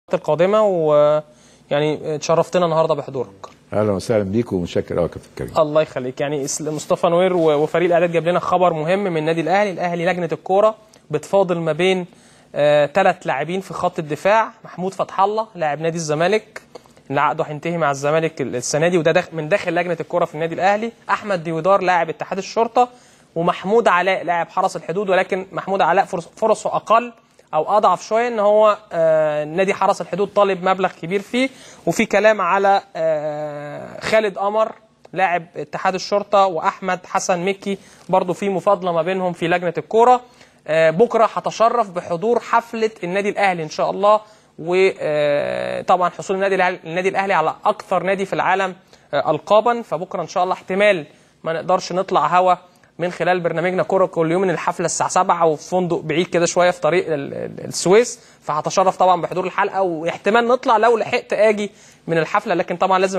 القادمه ويعني تشرفتنا النهارده بحضورك اهلا وسهلا بيك ومتشكر قوي يا كابتن كريم الله يخليك يعني إس- مصطفى نوير و- وفريق الاعداد جاب لنا خبر مهم من النادي الاهلي الاهلي لجنه الكوره بتفاضل ما بين ثلاث لاعبين في خط الدفاع محمود فتح الله لاعب نادي الزمالك اللي عقده هينتهي مع الزمالك ال- السنه دي وده داخل من داخل لجنه الكوره في النادي الاهلي احمد ديودار لاعب اتحاد الشرطه ومحمود علاء لاعب حرس الحدود ولكن محمود علاء فرص- فرصه اقل او اضعف شويه ان هو آه، نادي حرس الحدود طالب مبلغ كبير فيه وفي كلام على آه، خالد قمر لاعب اتحاد الشرطه واحمد حسن مكي برضو في مفاضله ما بينهم في لجنه الكوره آه، بكره هتشرف بحضور حفله النادي الاهلي ان شاء الله وطبعا حصول النادي الاهلي النادي الاهلي على اكثر نادي في العالم آه، القابا فبكره ان شاء الله احتمال ما نقدرش نطلع هوا من خلال برنامجنا كوره كل يوم من الحفله الساعه 7 وفي فندق بعيد كده شويه في طريق ال- ال- السويس فهتشرف طبعا بحضور الحلقه واحتمال نطلع لو لحقت اجي من الحفله لكن طبعا لازم